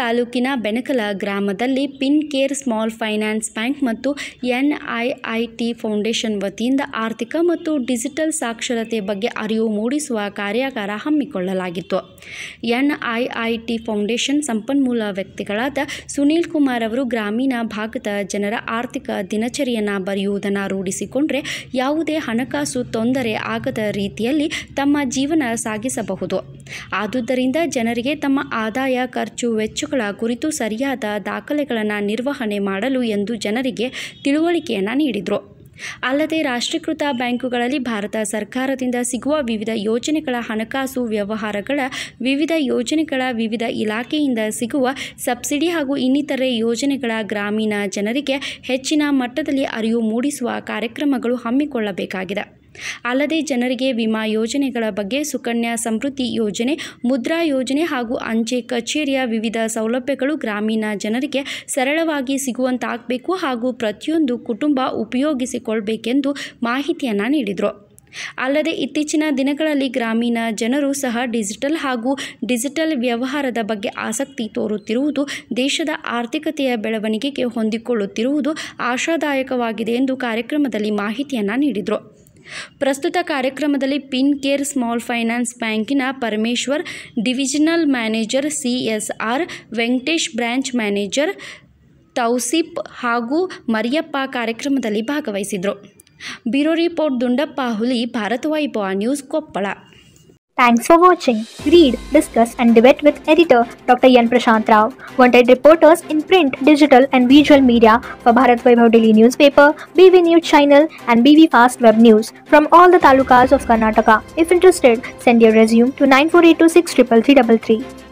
ತಾಲೂಕಿನ ಬೆನಕಲ ಗ್ರಾಮದಲ್ಲಿ Fincare small finance bank ಮತ್ತು ಎನ್ಐಐಟಿ ಫೌಂಡೇಶನ್ ವತಿಯಿಂದ ಆರ್ಥಿಕ ಮತ್ತು ಡಿಜಿಟಲ್ ಸಾಕ್ಷರತೆ ಬಗ್ಗೆ ಅರಿವು ಮೂಡಿಸುವ ಕಾರ್ಯಾಗಾರ ಹಮ್ಮಿಕೊಳ್ಳಲಾಗಿತ್ತು ಎನ್ಐಐಟಿ ಫೌಂಡೇಶನ್ ಸಂಪನ್ಮೂಲ ವ್ಯಕ್ತಿಗಳಾದ ಸುನೀಲ್ ಕುಮಾರ್ ಅವರು ಗ್ರಾಮೀಣ ಭಾಗದ ಜನರ ಆರ್ಥಿಕ ದಿನಚರಿಯನ್ನು ಬರೆಯುವುದನ್ನು ರೂಢಿಸಿಕೊಂಡ್ರೆ ಯಾವುದೇ ಹಣಕಾಸು ತೊಂದರೆ ಆಗದ ರೀತಿಯಲ್ಲಿ ತಮ್ಮ ಜೀವನ ಸಾಗಿಸಬಹುದು ಆದುದರಿಂದ ಜನರಿಗೆ ತಮ್ಮ ಆದಾಯ ಖರ್ಚು ವೆಚ್ಚಗಳ ಕುರಿತು ಸರಿಯಾದ ದಾಖಲೆಗಳನ್ನು ನಿರ್ವಹಣೆ ಮಾಡಲು ಎಂದು ಜನರಿಗೆ ತಿಳುವಳಿಕೆಯನ್ನು ನೀಡಿದರು ಅಲ್ಲದೆ ರಾಷ್ಟ್ರೀಕೃತ ಬ್ಯಾಂಕುಗಳಲ್ಲಿ ಭಾರತ ಸರ್ಕಾರದಿಂದ ಸಿಗುವ ವಿವಿಧ ಯೋಜನೆಗಳ ಹಣಕಾಸು ವ್ಯವಹಾರಗಳ ವಿವಿಧ ಯೋಜನೆಗಳ ವಿವಿಧ ಇಲಾಖೆಯಿಂದ ಸಿಗುವ ಸಬ್ಸಿಡಿ ಹಾಗೂ ಇನ್ನಿತರೆ ಯೋಜನೆಗಳ ಗ್ರಾಮೀಣ ಜನರಿಗೆ ಹೆಚ್ಚಿನ ಮಟ್ಟದಲ್ಲಿ ಅರಿವು ಮೂಡಿಸುವ ಕಾರ್ಯಕ್ರಮಗಳು ಹಮ್ಮಿಕೊಳ್ಳಬೇಕಾಗಿದೆ ಅಲ್ಲದೆ ಜನರಿಗೆ ವಿಮಾ ಯೋಜನೆಗಳ ಬಗ್ಗೆ ಸುಕನ್ಯಾ ಸಮೃದ್ಧಿ ಯೋಜನೆ ಮುದ್ರಾ ಯೋಜನೆ ಹಾಗೂ ಅಂಚೆ ಕಚೇರಿಯ ವಿವಿಧ ಸೌಲಭ್ಯಗಳು ಗ್ರಾಮೀಣ ಜನರಿಗೆ ಸರಳವಾಗಿ ಸಿಗುವಂತಾಗಬೇಕು ಹಾಗೂ ಪ್ರತಿಯೊಂದು ಕುಟುಂಬ ಉಪಯೋಗಿಸಿಕೊಳ್ಬೇಕೆಂದು ಮಾಹಿತಿಯನ್ನು ನೀಡಿದರು ಅಲ್ಲದೆ ಇತ್ತೀಚಿನ ದಿನಗಳಲ್ಲಿ ಗ್ರಾಮೀಣ ಜನರು ಸಹ ಡಿಜಿಟಲ್ ಹಾಗೂ ಡಿಜಿಟಲ್ ವ್ಯವಹಾರದ ಬಗ್ಗೆ ಆಸಕ್ತಿ ತೋರುತ್ತಿರುವುದು ದೇಶದ ಆರ್ಥಿಕತೆಯ ಬೆಳವಣಿಗೆಗೆ ಹೊಂದಿಕೊಳ್ಳುತ್ತಿರುವುದು ಆಶಾದಾಯಕವಾಗಿದೆ ಎಂದು ಕಾರ್ಯಕ್ರಮದಲ್ಲಿ ಮಾಹಿತಿಯನ್ನು ನೀಡಿದರು ಪ್ರಸ್ತುತ ಕಾರ್ಯಕ್ರಮದಲ್ಲಿ ಪಿನ್ ಕೇರ್ ಸ್ಮಾಲ್ ಫೈನಾನ್ಸ್ ಬ್ಯಾಂಕಿನ Parameshwar divisional manager CSR Venkatesh branch manager Tausif ಹಾಗೂ ಮರಿಯಪ್ಪ ಕಾರ್ಯಕ್ರಮದಲ್ಲಿ ಭಾಗವಹಿಸಿದರು bureau report Dundappa Huli Bharata Vaibhava news Koppal Thanks for watching. Read, discuss, and debate with editor Dr. Yan Prashant Rao. Wanted reporters in print, digital, and visual media for Bharat Vaibhav Daily Newspaper, BV News Channel, and BV Fast Web News from all the talukas of Karnataka. If interested, send your resume to 9482633333.